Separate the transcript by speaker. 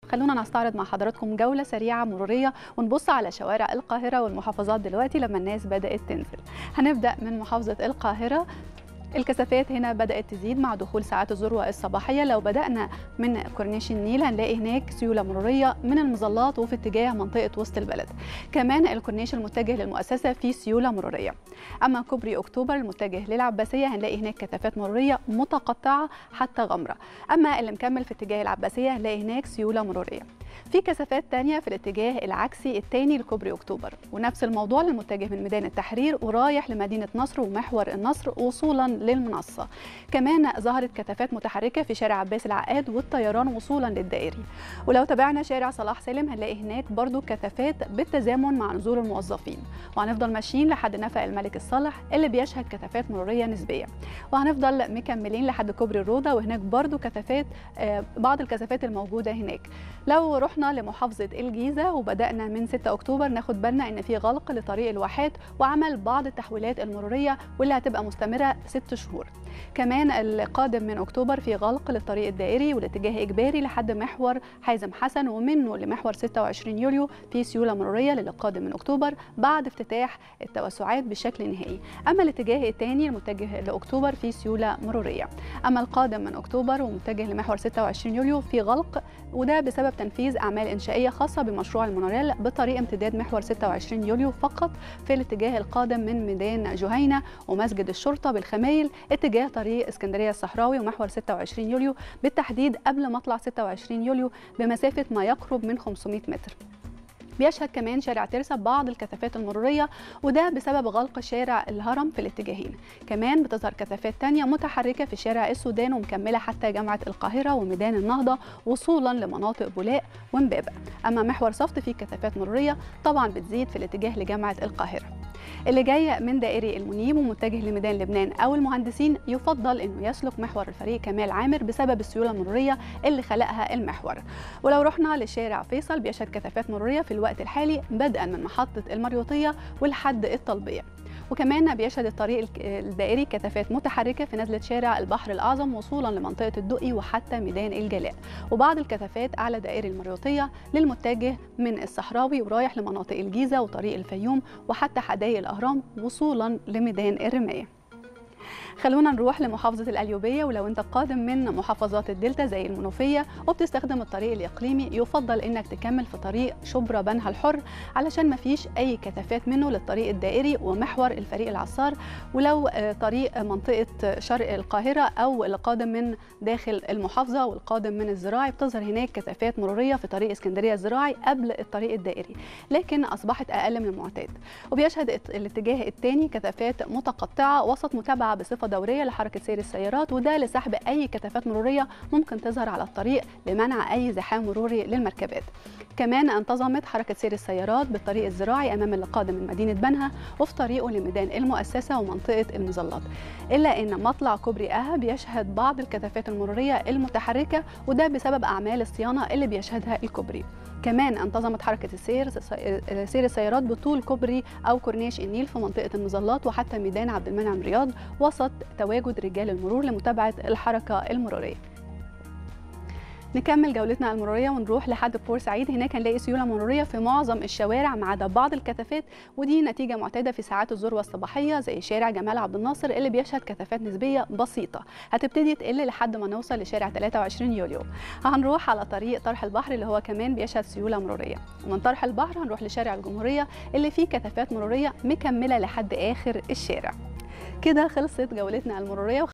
Speaker 1: خلونا نستعرض مع حضراتكم جولة سريعة مرورية ونبص على شوارع القاهرة والمحافظات دلوقتي لما الناس بدأت تنزل هنبدأ من محافظة القاهرة الكثافات هنا بدأت تزيد مع دخول ساعات الذروة الصباحية لو بدأنا من كورنيش النيل هنلاقي هناك سيولة مرورية من المظلات وفي اتجاه منطقة وسط البلد كمان الكورنيش المتجه للمؤسسة فيه سيولة مرورية أما كوبري أكتوبر المتجه للعباسية هنلاقي هناك كثافات مرورية متقطعة حتى غمرة أما اللي مكمل في اتجاه العباسية هنلاقي هناك سيولة مرورية في كثافات تانية في الاتجاه العكسي الثاني لكوبري أكتوبر ونفس الموضوع للمتجه من ميدان التحرير ورايح لمدينة نصر ومحور النصر وصولا للمنصة كمان ظهرت كثافات متحركة في شارع عباس العقاد والطيران وصولا للدائري ولو تابعنا شارع صلاح سالم هنلاقي هناك برضو كثافات بالتزامن مع نزول الموظفين وهنفضل ماشيين لحد نفق الملك الصالح اللي بيشهد كثافات مرورية نسبية وهنفضل مكملين لحد كوبري الروضة وهناك برضو كثافات بعض الكثافات الموجودة هناك لو رحنا لمحافظة الجيزة وبدأنا من 6 أكتوبر ناخد بالنا إن في غلق لطريق الواحات وعمل بعض التحويلات المرورية واللي هتبقى مستمرة 6 شهور كمان القادم من أكتوبر في غلق للطريق الدائري والاتجاه إجباري لحد محور حازم حسن ومنه لمحور 26 يوليو في سيولة مرورية للقادم من أكتوبر بعد افتتاح التوسعات بشكل نهائي أما الاتجاه الثاني المتجه لأكتوبر في سيولة مرورية أما القادم من أكتوبر ومتجه لمحور 26 يوليو في غلق وده بسبب تنفيذ أعمال إنشائية خاصة بمشروع المونوريل بطريق امتداد محور 26 يوليو فقط في الاتجاه القادم من ميدان جهينة ومسجد الشرطة بالخمايل اتجاه طريق اسكندرية الصحراوي ومحور 26 يوليو بالتحديد قبل مطلع 26 يوليو بمسافة ما يقرب من 500 متر بيشهد كمان شارع ترسا بعض الكثافات المرورية وده بسبب غلق شارع الهرم في الاتجاهين كمان بتظهر كثافات تانية متحركة في شارع السودان ومكملة حتى جامعة القاهرة وميدان النهضة وصولا لمناطق بولاق ومبابة أما محور صفت فيه كثافات مرورية طبعا بتزيد في الاتجاه لجامعة القاهرة اللي جاي من دائري المنيب ومتجه لميدان لبنان او المهندسين يفضل انه يسلك محور الفريق كمال عامر بسبب السيوله المروريه اللي خلقها المحور ولو رحنا لشارع فيصل بيشهد كثافات مروريه في الوقت الحالي بدءا من محطه المريوطيه ولحد الطلبيه وكمان بيشهد الطريق الدائري كثافات متحركه في نزله شارع البحر الاعظم وصولا لمنطقه الدقي وحتى ميدان الجلاء وبعض الكثافات اعلى دائري المريوطيه للمتجه من الصحراوي ورايح لمناطق الجيزه وطريق الفيوم وحتى حدائق الاهرام وصولا لميدان الرمايه خلونا نروح لمحافظة القليوبية ولو انت قادم من محافظات الدلتا زي المنوفية وبتستخدم الطريق الإقليمي يفضل انك تكمل في طريق شبرا بنها الحر علشان ما فيش أي كثافات منه للطريق الدائري ومحور الفريق العصار ولو طريق منطقة شرق القاهرة أو القادم من داخل المحافظة والقادم من الزراعي بتظهر هناك كثافات مرورية في طريق اسكندرية الزراعي قبل الطريق الدائري لكن أصبحت أقل من المعتاد وبيشهد الاتجاه الثاني كثافات متقطعة وسط متابعة بصفة دوريه لحركه سير السيارات وده لسحب اي كثافات مروريه ممكن تظهر على الطريق لمنع اي زحام مروري للمركبات. كمان انتظمت حركه سير السيارات بالطريق الزراعي امام اللي قادم من مدينه بنها وفي طريقه لميدان المؤسسه ومنطقه المظلات. الا ان مطلع كوبري اها بيشهد بعض الكثافات المروريه المتحركه وده بسبب اعمال الصيانه اللي بيشهدها الكوبري. كمان انتظمت حركه السير سير السيارات بطول كوبري او كورنيش النيل في منطقه المظلات وحتى ميدان عبد المنعم رياض وسط تواجد رجال المرور لمتابعه الحركه المروريه نكمل جولتنا المروريه ونروح لحد بورسعيد هناك هنلاقي سيوله مروريه في معظم الشوارع ما عدا بعض الكثافات ودي نتيجه معتاده في ساعات الذروه الصباحيه زي شارع جمال عبد الناصر اللي بيشهد كثافات نسبيه بسيطه هتبتدي تقل لحد ما نوصل لشارع 23 يوليو هنروح على طريق طرح البحر اللي هو كمان بيشهد سيوله مروريه ومن طرح البحر هنروح لشارع الجمهوريه اللي فيه كثافات مروريه مكمله لحد اخر الشارع كده خلصت جولتنا المروريه